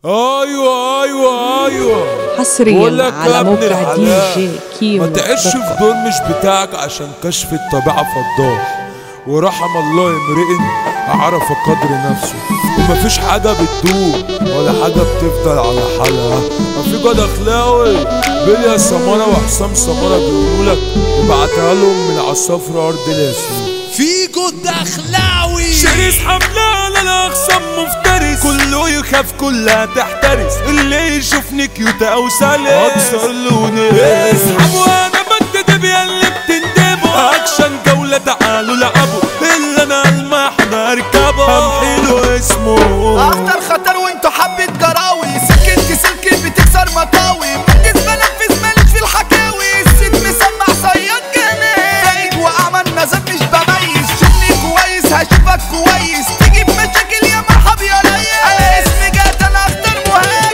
ايوه ايوه ايوه بقول حصريا لك يا على ابن موقع دي الحلال جي كيمو ما تعيش دوت في كوم. دور مش بتاعك عشان كشف الطبيعة فضاح ورحم الله امرئ عرف قدر نفسه ومفيش حاجة بتدوم ولا حاجة بتفضل على حالها ما في جد اخلاوي بيليا سمارة وحسام سمارة بيقولوا لك ابعتها لهم من عصافرة ارض الياسمين في جد اخلاوي شريس حملة لا اخصم مفترس كله يخاف كلها تحترس اللي يشوفني كيوت او سلس اكسر لوني اسحب وانا بكتب ياللي بتندبوا اكشن جولة تعالوا لعبوا اللي انا المح اركبه امحي له اسمه اخطر خطر وانتوا حبة جراوي سكنتي سلكي بتكسر مطاوي بنجز بنفذ ماليش في الحكاوي السيد مسمع صياد جنان فايد واعمى النظر مش بميز شوفني كويس هشوفك كويس تيجي بمشاكل يا مرحب يا ريس انا اسمي جات انا اخطر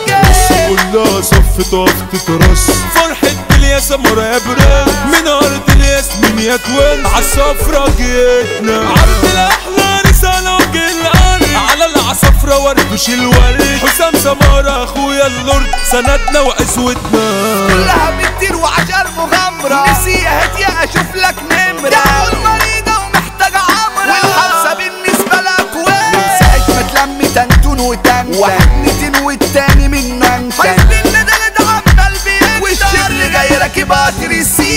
مهاجم كلها صف طفت ترص فرحة بليا سمرة يا برنس من أرض الياسمين يا توين عالصفرة جيتنا عرض الأحلى رسالة وجه الأرض على العصفرة وردوش الورد حسام سمارة أخويا اللورد سندنا وأسودنا كلها بتطير وعشر مغامرة نفسي هادية اشوف لك نمرة تعال مريضة ومحتاجة عمرة والحبسة بالنسبة لك وين من ساعة ما تلمي تنتون وتنتن واحد نتن والتاني من ننتن حزب الندلة ده عمال بينتن والشر جاي راكب قطر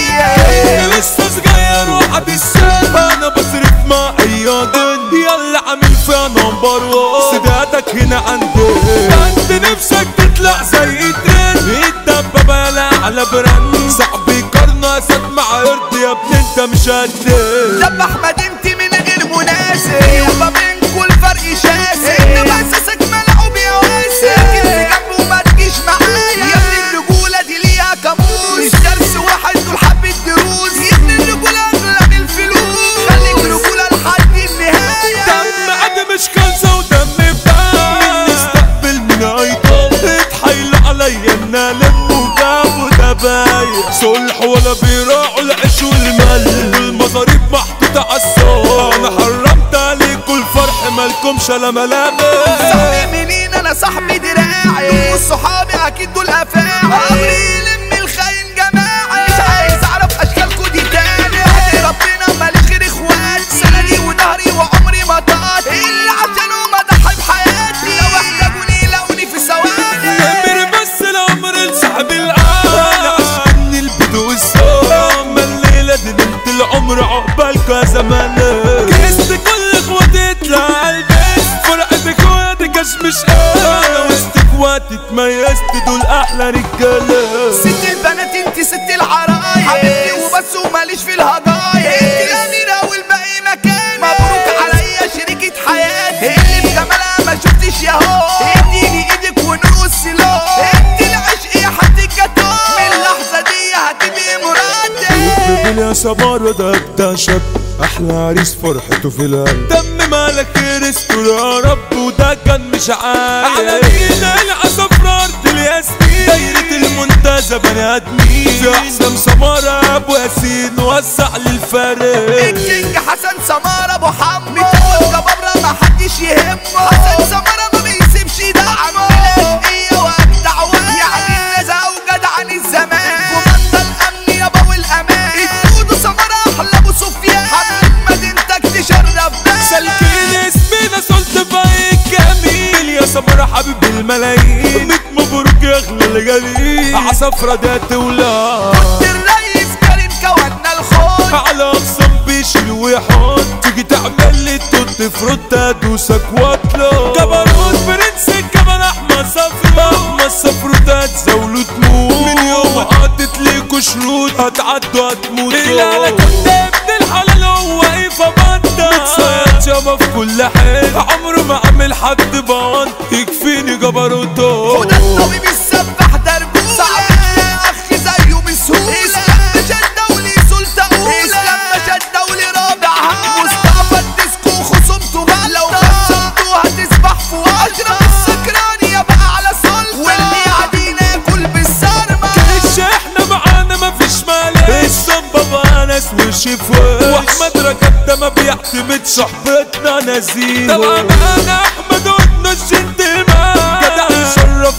السياح لسه صغير وعب السن انا بصرف مع اي جن يلا عامل فيها نمبر وان سدادك هنا عندي انت نفسك تطلع زي ترند الدبابة يلا على برن صاحبي قرنا اسد مع قرد يا ابني انت مش قد دب احمد انت من غير مناسب يابا بينكوا الفرق شاسع انت بحسسك ملعوب يا واسع لكن في جنبه ما تجيش معايا يا ابن الرجوله دي ليها كابوس مش درس واحد دول حبه دروس يا ابن الرجوله اغلى من الفلوس خليك رجوله لحد النهايه دم قد مش كنزة ودم بتاع مني استقبل من ايطال اتحايلوا عليا ان الم وجابوا دبايع صلح ولا بيراعوا العيش والمال والمصاريف محطوطة عالصال انا حرمت عليكم الفرح مالكمش لا ملامح صاحبي منين انا صاحبي دراعي والصحابي اكيد دول افاعي امري يلم الخاين جماعي مش عايز اعرف اشكالكوا دي تاني وحدي ربنا ماليش غير اخواتي سندي وظهري وعمري ما طاقتي اللي عشانهم اضحي بحياتي لو احتاجوني يلاقوني في ثواني نمر بس العمر لصاحب العالم عشان البدو والصوم اما الليلة دي نمت العمر عقبالك يا زمان كنست كل اخواتي اطلع البيت فرقة اخواتي كاش مش انا وسط اخواتي اتميزت دول احلى رجالة ست البنات انت ست العرايا حبيبتي وبس وماليش في الهدايا انت الاميرة والباقي مكاني مبروك عليا شريكة حياتي اللي بجمالها ما شفتش يا هو اديني ايدك ونرقص سلو انت العشق يا حد الجاتو من اللحظة دي هتبقي مراتي بيبي يا سمارة ده ده شاب احلى عريس فرحته في القلب دم مالك رزقه يا رب وده كان مش عايز على مين العصفرة ارض الياسمين دايرة المنتزه بني ادمين في احسن سمارة ابو ياسين وسع للفريق الكينج حسن سمارة ابو حمو متجوز جبابرة ما حدش يهمه حسن سمارة ما بيسيبش دعمه الاشقية واجدع واحد يعني النزهة وجدع عن الزمان كوماندا الامن يابا والامان الدودو سمارة احلى ابو سفيان حبيب مدينتك تشرف ده سالكين اسمنا صلت بايك جميل يا سمرة حبيب الملايين ميت مبروك يا اغلى الجليل عصفرة ده تولاد الرئيس كريم كوانا الخوت على اقسام بيشيل ويحط تيجي تعمل لي توت فروت ادوسك واطلع جبروت برنس الجبل احمد صفرو احمد صفرو ده تزاولوا تموت من يوم قضت ليكوا شروط هتعدوا هتموتوا لا كنت ابن الحلال هو ايه فبندا متصيد شباب في كل حته عمره ما عمل حد بان يكفيني جبروته وده الطبيب السباح دربوله صعب اخ زيه بسهوله اسلام مشاد دولي سلطة اولى اسلام مشاد دولي رابع مصطفى الديسكو خصومته غالى لو خصمته هتسبح في اشرف السكران يا بقى على صلب واللي قاعدين ياكل بالسرمة كش احنا معانا مفيش مالك الصنبة بقى ناس وش في وش واحمد رجب ده ما بيعتمد صحبتنا نزيه طبعا انا احمد قلنا الجنتلمان جدع يشرف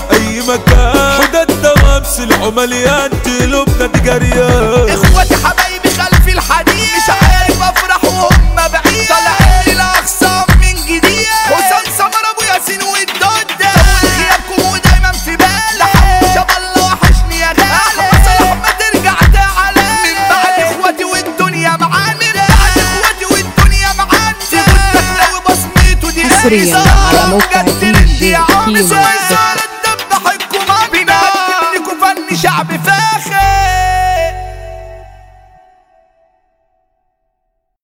السلع مليان قلوبنا دي جريان